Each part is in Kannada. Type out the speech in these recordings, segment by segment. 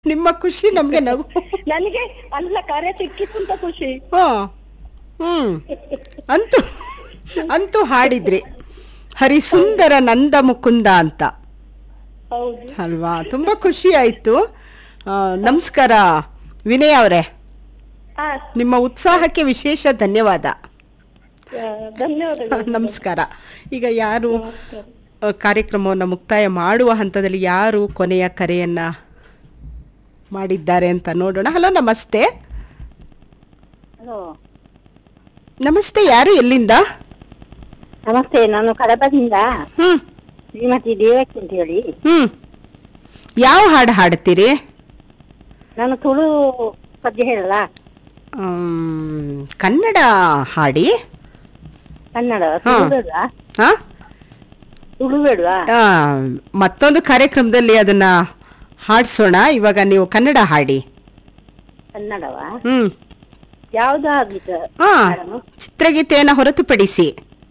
ನಿಮ್ಮ ಖುಷಿ ನಮ್ಗೆ ನಗು ನನಗೆ ಅಲ್ಲ ಕರೆ ಸಿಕ್ಕಿತ್ತು ಅಂತ ಖುಷಿ ಹಾ ಹ್ಮ್ ಅಂತೂ ಅಂತೂ ಹಾಡಿದ್ರಿ ಹರಿಸುಂದರ ನಂದ ಮುಕುಂದ ಅಂತ ಹೌದು ಅಲ್ವಾ ತುಂಬಾ ಖುಷಿ ಆಯ್ತು ಆ, ನಮಸ್ಕಾರ ವಿನಯ್ ಅವರೇ ಹಾ ನಿಮ್ಮ ಉತ್ಸಾಹಕ್ಕೆ ವಿಶೇಷ ಧನ್ಯವಾದ ಆ, ಧನ್ಯವಾದಗಳು ನಮಸ್ಕಾರ ಈಗ ಯಾರು ಆ, ಕಾರ್ಯಕ್ರಮವನ್ನು ಮುಕ್ತಾಯ ಮಾಡುವ ಹಂತದಲ್ಲಿ ಯಾರು ಕೊನೆಯ ಕರೆಯನ್ನ ಮಾಡಿದ್ದಾರೆ ಅಂತ ನೋಡೋಣ ಹಲೋ ನಮಸ್ತೆ ಹಲೋ ನಮಸ್ತೆ ಯಾರು ಎಲ್ಲಿಂದ ನಮಸ್ತೆ ನಾನು ಕಡಬದಿಂದ ಹ್ಮ್ ಶ್ರೀಮತಿ ದೇವಕ್ಕೆ ಅಂತ ಹೇಳಿ ಹ್ಮ್ ಯಾವ ಹಾಡು ಹಾಡ್ತೀರಿ ನಾನು ತುಳು ಪದ್ಯ ಹೇಳಲ್ಲ ಆಮ್, ಕನ್ನಡ ಹಾಡಿ ಕನ್ನಡ ಹಾ. ತುಳು ಬೇಡವಾ ಹಾ ತುಳು ಬೇಡವಾ ಆ, ಮತ್ತೊಂದು ಕಾರ್ಯಕ್ರಮದಲ್ಲಿ ಅದನ್ನ ಹಾಡ್ಸೋಣ ಇವಾಗ ನೀವು ಕನ್ನಡ ಹಾಡಿ ಕನ್ನಡವಾ ಹ್ಮ್ ಯಾವ್ದು ಆಗ್ಲಿಕ್ಕೆ ಹಾ ಚಿತ್ರಗೀತೆಯನ್ನು ಹೊರತುಪಡಿಸಿ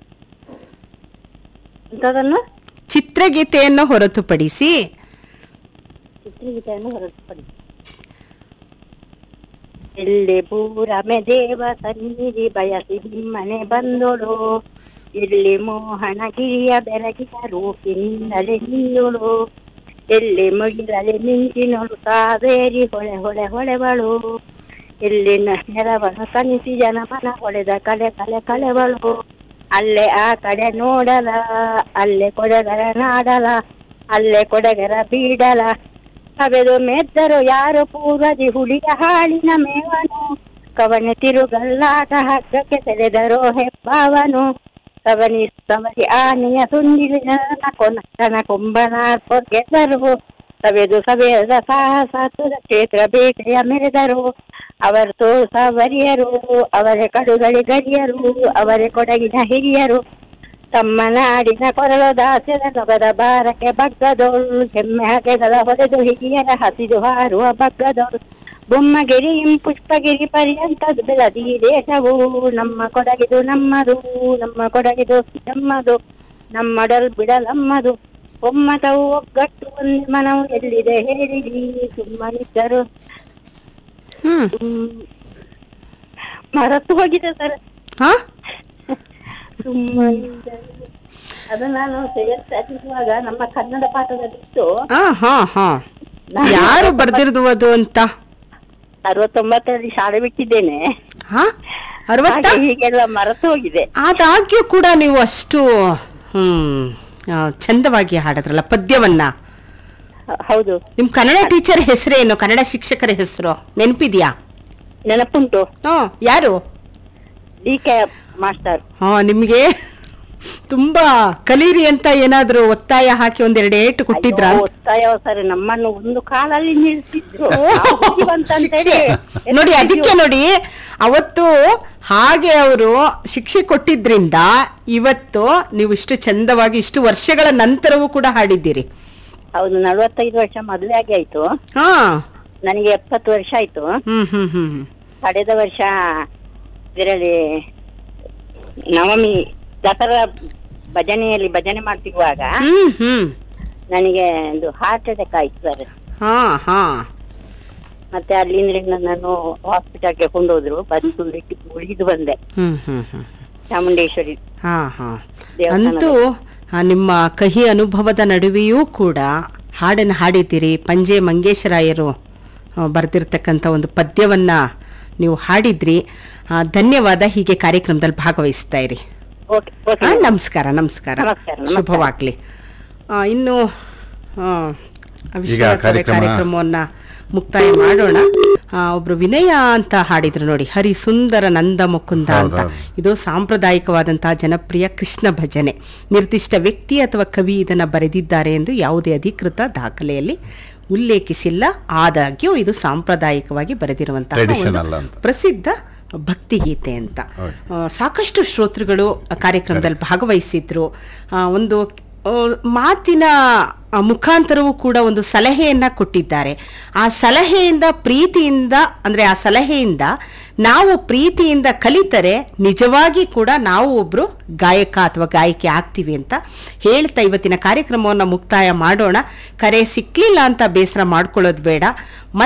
ಇಂಥದನ್ನು ಚಿತ್ರಗೀತೆಯನ್ನು ಹೊರತುಪಡಿಸಿ ಚಿತ್ರಗೀತೆಯನ್ನು ಹೊರತುಪಡಿಸಿ ಎಲ್ಲಿ ಪೂರಮೆ ದೇವ ಸನ್ನಿಧಿ ಬಯಸಿ ನಿಮ್ಮನೆ ಬಂದೋಳು ಎಲ್ಲಿ ಮೋಹನಗಿರಿಯ ಬೆರಗಿನ ರೂಪಿನಿಂದಲೇ ನಿಲ್ಲೋಳು ಎಲ್ಲಿ ಮುಗಿಲಲೆ ನಿಂತಿನೋಳು ಕಾವೇರಿ ಹೊಳೆ ಹೊಳೆ ಹೊಳೆವಳು ಎಲ್ಲಿ ನ- ನೆರವನ್ನು ತನಿಸಿ ಜನಮನ ಹೊಳೆದ ಕಲೆ ಕಲೆ ಕಳೆವಳು ಅಲ್ಲೇ ಆ ಕಡೆ ನೋಡಲ ಅಲ್ಲೇ ಕೊಡಗರ ನಾಡಲ ಅಲ್ಲೇ ಕೊಡಗರ ಬೀಡಲ ಕವೆದು ಮೆತ್ತರು ಯಾರು ಪೂರ್ವದಿ ಹುಲಿಯ ಹಾಳಿನ ಮೇವನು ಕವನೆ ತಿರುಗಲ್ಲಾಟ ಹಗ್ಗಕ್ಕೆ ಸೆಳೆದರೋ ಹೆಬ್ಬಾವನು ಕವನಿ ಕವನಿ ಆನೆಯ ಸುಂದಿಲಿನ ಕೊನ ಕುಂಬನ ಗೆದ್ದರು ಸವೆದು ಸವೆಯದ ಸಾಹಸ ತುದ ಕ್ಷೇತ್ರ ಬೇಟೆಯ ಮೆರೆದರು ಅವರು ತೋಸವರಿಯರು ಅವರೇ ಕಡುಗಳಿ ಗಡಿಯರು ಅವರೇ ಕೊಡಗಿನ ಹಿರಿಯರು ತಮ್ಮ ನಾಡಿನ ಕೊರಳ ದಾಸ್ಯದ ನೊಗದ ಬಾರಕ್ಕೆ ಬಗ್ಗದೋಳು ಹೆಮ್ಮೆ ಹಗೆಗಳ ಹೊಡೆದು ಹಿರಿಯರ ಹಸಿದು ಹಾರುವ ಬಗ್ಗದೋಳು ಬೊಮ್ಮಗಿರಿ ಪುಷ್ಪಗಿರಿ ಪರ್ಯಂತ ಬೆಳದಿ ದೇಶವು ನಮ್ಮ ಕೊಡಗಿದು ನಮ್ಮದು ನಮ್ಮ ಕೊಡಗಿದು ನಮ್ಮದು ನಮ್ಮಡಲ್ ಬಿಡಲಮ್ಮದು ಒಮ್ಮತವು ಒಗ್ಗಟ್ಟು ಒಂದು ಮನವು ಎಲ್ಲಿದೆ ಹೇಳಿರಿ ಸುಮ್ಮನಿದ್ದರು ಹ್ಮ್ ಹ್ಮ್. ಮರೆತು ಹೋಗಿದೆ ಸರ್ ಹಾ ಸುಮ್ಮನಿದ್ದರು ಅದು ನಾನು ತೆಗೆದುವಾಗ ನಮ್ಮ ಕನ್ನಡ ಪಾಠದಲ್ಲಿತ್ತು ಹಾ ಹಾ ಹಾ ಯಾರು ಬರ್ದಿರ್ದುವುದು ಅಂತ ಅರವತ್ತೊಂಬತ್ತರಲ್ಲಿ ಶಾಲೆ ಬಿಟ್ಟಿದ್ದೇನೆ ಹಾ ಅರವತ್ತ ಹಾಗೆ ಹೀಗೆಲ್ಲ ಮರೆತು ಹೋಗಿದೆ ಆದಾಗ್ಯೂ ಕೂಡ ನೀವು ಅಷ್ಟು ಹ್ಮ್ ಆ, ಚಂದವಾಗಿ ಹಾಡಿದ್ರಲ್ಲ ಪದ್ಯವನ್ನ ಹ- ಹೌದು ನಿಮ್ ಕನ್ನಡ ಟೀಚರ್ ಹೆಸರೇನು ಕನ್ನಡ ಶಿಕ್ಷಕರ ಹೆಸರು ನೆನಪಿದ್ಯಾ ನೆನಪುಂಟು ಹಾ ಯಾರು ಡಿ ಕೆ ಮಾಸ್ಟರ್ ಹಾ ನಿಮ್ಗೆ ತುಂಬಾ ಕಲೀರಿ ಅಂತ ಏನಾದ್ರೂ ಒತ್ತಾಯ ಹಾಕಿ ಒಂದೆರಡು ಏಟು ಕೊಟ್ಟಿದ್ರ ಅಯ್ಯೋ, ಒತ್ತಾಯ ಸರ್ ನಮ್ಮನ್ನು ಒಂದು ಕಾಲಲ್ಲಿ ನಿಲ್ಸಿದ್ರು ನಾವು ಬುದ್ಧಿವಂತ ಅಂತೇಳಿ ನೋಡಿ ಅದಕ್ಕೆ ನೋಡಿ ಅವತ್ತು ಹಾಗೆ ಅವರು ಶಿಕ್ಷೆ ಕೊಟ್ಟಿದ್ರಿಂದ ಇವತ್ತು ನೀವು ಇಷ್ಟು ಚಂದವಾಗಿ ಇಷ್ಟು ವರ್ಷಗಳ ನಂತರವೂ ಕೂಡ ಹಾಡಿದ್ದೀರಿ ಹೌದು ನಲವತ್ತೈದು ವರ್ಷ ಮದುವೆ ಆಗಿ ಆಯ್ತು ಹಾ ನನಗೆ ಎಪ್ಪತ್ತು ವರ್ಷ ಆಯ್ತು ಹ್ಮ್ ಹ್ಮ್ ಹ್ಮ್ ಕಳೆದ ವರ್ಷ ಇದರಲ್ಲಿ ನವಮಿ ದಸರಾ ಭಜನೆಯಲ್ಲಿ ಭಜನೆ ಮಾಡ್ತಿರುವಾಗ ಹ್ಮ್ ಹ್ಮ್ ನನಗೆ ಒಂದು ಹಾರ್ಟ್ ಅಟ್ಯಾಕ್ ಆಯ್ತು ಸರ್ ಹಾ ಹಾ ಮತ್ತೆ ಅಲ್ಲಿಂದ ನಾನು ಹಾಸ್ಪಿಟಲ್ಗೆ ಕೊಂಡೋದ್ರು ಬಸ್ ಉಳಿದು ಬಂದೆ ಹ್ಮ್ ಹ್ಮ್ ಹ್ಮ್ ಚಾಮುಂಡೇಶ್ವರಿ ಹಾ ಹಾ ದೇವಸ್ಥಾನದ- ಅಂತೂ ಆ, ನಿಮ್ಮ ಕಹಿ ಅನುಭವದ ನಡುವೆಯೂ ಕೂಡ ಹಾಡನ್ನು ಹಾಡಿದ್ದೀರಿ ಪಂಜೆ ಮಂಗೇಶರಾಯರು ಆ, ಬರೆದಿರ್ತಕ್ಕಂಥ ಒಂದು ಪದ್ಯವನ್ನ ನೀವು ಹಾಡಿದ್ರಿ ಆ, ಧನ್ಯವಾದ ಹೀಗೆ ಕಾರ್ಯಕ್ರಮದಲ್ಲಿ ಭಾಗವಹಿಸ್ತಾ ಇರಿ ಓಕೆ ಓಕೆ ಆ, ನಮಸ್ಕಾರ ನಮಸ್ಕಾರ ನಮಸ್ಕಾರ, ನಮಸ್ಕಾರ. ಶುಭವಾಗ್ಲಿ ಆ, ಇನ್ನು ಆ, ವಿಷಯಾತ್ಮಕ ಕಾರ್ಯಕ್ರಮ- ಕಾರ್ಯಕ್ರಮವನ್ನ ಮುಕ್ತಾಯ ಮಾಡೋಣ ಆ, ಒಬ್ರು ವಿನಯ ಅಂತ ಹಾಡಿದ್ರು ನೋಡಿ ಹರಿ ಸುಂದರ ನಂದ ಮುಕುಂದ ಅಂತ ಹೌದೌದು. ಇದು ಸಾಂಪ್ರದಾಯಿಕವಾದಂತಹ ಜನಪ್ರಿಯ ಕೃಷ್ಣ ಭಜನೆ ನಿರ್ದಿಷ್ಟ ವ್ಯಕ್ತಿ ಅಥವಾ ಕವಿ ಇದನ್ನ ಬರೆದಿದ್ದಾರೆ ಎಂದು ಯಾವುದೇ ಅಧಿಕೃತ ದಾಖಲೆಯಲ್ಲಿ ಉಲ್ಲೇಖಿಸಿಲ್ಲ ಆದಾಗ್ಯೂ ಇದು ಸಾಂಪ್ರದಾಯಿಕವಾಗಿ ಬರೆದಿರುವಂತಹ Traditional ಒಂದು ಅಂತ. ಪ್ರಸಿದ್ಧ ಭಕ್ತಿಗೀತೆ ಅಂತ ಹೌದು. ಆ, ಸಾಕಷ್ಟು ಶ್ರೋತೃಗಳು ಆ ಕಾರ್ಯಕ್ರಮದಲ್ಲಿ ಭಾಗವಹಿಸಿದ್ರು ಆ, ಒಂದು ಆ, ಮಾತಿನ ಆ, ಮುಖಾಂತರವೂ ಕೂಡ ಒಂದು ಸಲಹೆಯನ್ನ ಕೊಟ್ಟಿದ್ದಾರೆ ಆ ಸಲಹೆಯಿಂದ ಪ್ರೀತಿಯಿಂದ ಅಂದ್ರೆ ಆ ಸಲಹೆಯಿಂದ ನಾವು ಪ್ರೀತಿಯಿಂದ ಕಲಿತರೆ ನಿಜವಾಗಿ ಕೂಡ ನಾವು ಒಬ್ರು ಗಾಯಕ ಅಥವಾ ಗಾಯಕಿ ಆಗ್ತೀವಿ ಅಂತ ಹೇಳ್ತಾ ಇವತ್ತಿನ ಕಾರ್ಯಕ್ರಮವನ್ನು ಮುಕ್ತಾಯ ಮಾಡೋಣ ಕರೆ ಸಿಕ್ಲಿಲ್ಲ ಅಂತ ಬೇಸರ ಮಾಡ್ಕೊಳ್ಳೋದು ಬೇಡ